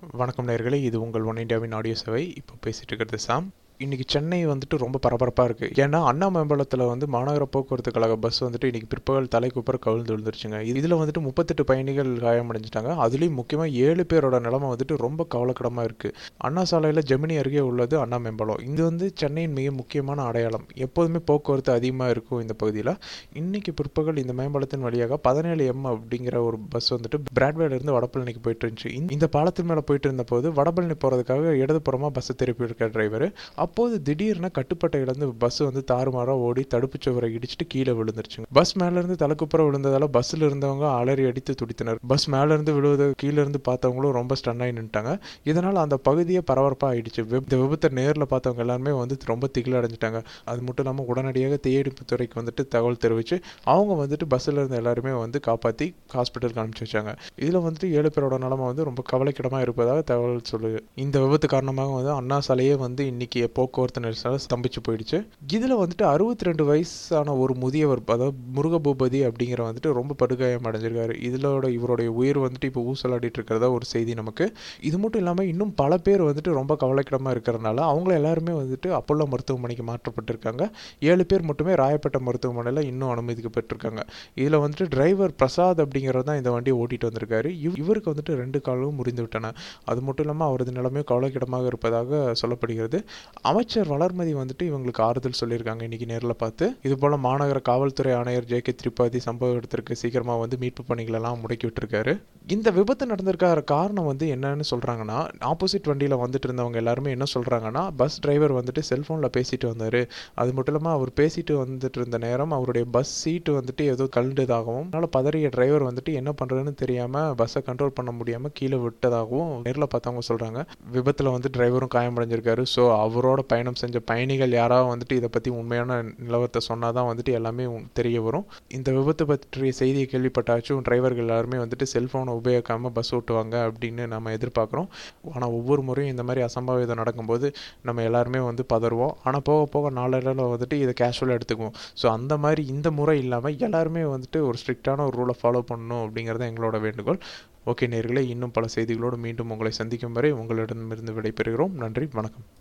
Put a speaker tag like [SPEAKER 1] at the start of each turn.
[SPEAKER 1] வணக்கம் நேர்களே இது உங்கள் ஒன் இந்தியாவின் ஆடியோ சேவை இப்போ பேசிட்டு இருக்கிறது சாம் இன்னைக்கு சென்னை வந்துட்டு ரொம்ப பரபரப்பாக இருக்குது ஏன்னா அண்ணா மேம்பாலத்தில் வந்து மாநகர போக்குவரத்து கழக பஸ் வந்துட்டு இன்னைக்கு பிற்பகல் தலைக்குப்புற கவிழ்ந்து விழுந்துருச்சுங்க இதில் வந்துட்டு முப்பத்தெட்டு பயணிகள் காயமடைஞ்சிட்டாங்க அதுலேயும் முக்கியமாக ஏழு பேரோட நிலைமை வந்துட்டு ரொம்ப கவலைக்கிடமாக இருக்குது அண்ணா சாலையில் ஜெமினி அருகே உள்ளது அண்ணா மேம்பாலம் இது வந்து சென்னையின் மிக முக்கியமான அடையாளம் எப்போதுமே போக்குவரத்து அதிகமாக இருக்கும் இந்த பகுதியில் இன்னைக்கு பிற்பகல் இந்த மேம்பாலத்தின் வழியாக பதினேழு எம் அப்படிங்கிற ஒரு பஸ் வந்துட்டு பிராட்வேலேருந்து வடபழனிக்கு போயிட்டு இருந்துச்சு இந்த- இந்த பாலத்தின் மேலே போயிட்டு இருந்த போது வடபழனி போகிறதுக்காக இடதுபுறமாக பஸ் திருப்பி இருக்க டிரைவர் அப்போது திடீர்னு கட்டுப்பட்டை இழந்து பஸ் வந்து தாறுமாறாக ஓடி தடுப்புச் சுவரை இடிச்சிட்டு கீழே விழுந்துருச்சுங்க பஸ் மேலேருந்து தலைக்குப்புற விழுந்ததால பஸ்ஸில் இருந்தவங்க அலறி அடித்து துடித்தனர் பஸ் மேலேருந்து விழுவதை கீழே இருந்து பார்த்தவங்களும் ரொம்ப ஸ்டன் ஆகி நின்ட்டாங்க இதனால் அந்த பகுதியே பரபரப்பாக ஆயிடுச்சு விப்- இந்த விபத்தை நேரில் பார்த்தவங்க எல்லாருமே வந்து ரொம்ப திகில் அடைஞ்சிட்டாங்க அது மட்டும் இல்லாமல் உடனடியாக தீயணைப்பு துறைக்கு வந்துட்டு தகவல் தெரிவித்து அவங்க வந்துட்டு பஸ்ஸில் இருந்த எல்லாருமே வந்து காப்பாற்றி ஹாஸ்பிட்டலுக்கு அனுப்பிச்சி வச்சாங்க இதில் வந்துட்டு ஏழு பேரோட நிலைமை வந்து ரொம்ப கவலைக்கிடமாக இருப்பதாக தகவல் சொல்லுது இந்த விபத்து காரணமாக வந்து அண்ணா சாலையே வந்து இன்னைக்கு போக்குவரத்து நெரிசலால் ஸ்தம்பிச்சு போயிடுச்சு இதில் வந்துட்டு அறுபத்தி ரெண்டு வயசான ஒரு முதியவர் அதாவது முருகபூபதி அப்படிங்கிற வந்துட்டு ரொம்ப படுகாயம் அடைஞ்சிருக்காரு இதோட இவருடைய உயிர் வந்துட்டு இப்போ ஊசலாடிட்டு இருக்கிறதா ஒரு செய்தி நமக்கு இது மட்டும் இல்லாமல் இன்னும் பல பேர் வந்துட்டு ரொம்ப கவலைக்கிடமாக இருக்கிறனால அவங்கள எல்லாருமே வந்துட்டு அப்போலோ மருத்துவமனைக்கு மாற்றப்பட்டிருக்காங்க ஏழு பேர் மட்டுமே ராயப்பேட்டை மருத்துவமனையில் இன்னும் அனுமதிக்கப்பட்டிருக்காங்க இதில் வந்துட்டு டிரைவர் பிரசாத் அப்படிங்கிறவர் தான் இந்த வண்டியை ஓட்டிட்டு வந்திருக்காரு இவ் இவருக்கு வந்துட்டு ரெண்டு காலும் முறிந்து விட்டன அது மட்டும் இல்லாமல் அவரது நிலைமையும் கவலைக்கிடமாக இருப்பதாக சொல்லப்படுகிறது அமைச்சர் வளர்மதி வந்துட்டு இவங்களுக்கு ஆறுதல் சொல்லியிருக்காங்க இன்னைக்கு நேரில் பார்த்து இது போல மாநகர காவல்துறை ஆணையர் ஜே கே திரிபாதி சம்பவ இடத்திற்கு சீக்கிரமா வந்து மீட்பு பணிகள் எல்லாம் முடக்கி விட்டுருக்காரு இந்த விபத்து நடந்திருக்கிற காரணம் வந்து என்னன்னு சொல்றாங்கன்னா ஆப்போசிட் வண்டியில வந்துட்டு இருந்தவங்க எல்லாருமே என்ன சொல்றாங்கன்னா பஸ் டிரைவர் வந்துட்டு செல்போன்ல பேசிட்டு வந்தாரு அது மட்டும் இல்லாமல் அவர் பேசிட்டு வந்துட்டு இருந்த நேரம் அவருடைய பஸ் சீட்டு வந்துட்டு ஏதோ கழுண்டதாகவும் அதனால பதறிய டிரைவர் வந்துட்டு என்ன பண்றதுன்னு தெரியாம பஸ்ஸை கண்ட்ரோல் பண்ண முடியாம கீழே விட்டதாகவும் நேரில் பார்த்தவங்க சொல்றாங்க விபத்துல வந்து டிரைவரும் காயமடைஞ்சிருக்காரு ஸோ அவரோட பயணம் செஞ்ச பயணிகள் யாராவது வந்துட்டு இதை பத்தி உண்மையான நிலவரத்தை சொன்னாதான் வந்துட்டு எல்லாமே உ- தெரிய வரும் இந்த விபத்து பற்றிய செய்தியை கேள்விப்பட்டாச்சும் டிரைவர்கள் எல்லாருமே வந்துட்டு செல்போனை உபயோகிக்காம பஸ் ஓட்டுவாங்க அப்படின்னு நம்ம எதிர்பார்க்குறோம் ஆனால் ஒவ்வொரு முறையும் இந்த மாதிரி அசம்பாவிதம் நடக்கும்போது நம்ம எல்லாருமே வந்து பதறுவோம் ஆனால் போக போக நாளடைவில் வந்துட்டு இதை கேஷுவலாக எடுத்துக்குவோம் ஸோ அந்த மாதிரி இந்த முறை இல்லாமல் எல்லாருமே வந்துட்டு ஒரு ஸ்ட்ரிக்டான ஒரு ரூலை ஃபாலோ பண்ணணும் அப்படிங்கிறது எங்களோட வேண்டுகோள் ஓகே நேர்களே இன்னும் பல செய்திகளோடு மீண்டும் உங்களை சந்திக்கும் வரை உங்களிடமிருந்து விடைபெறுகிறோம் நன்றி வணக்கம்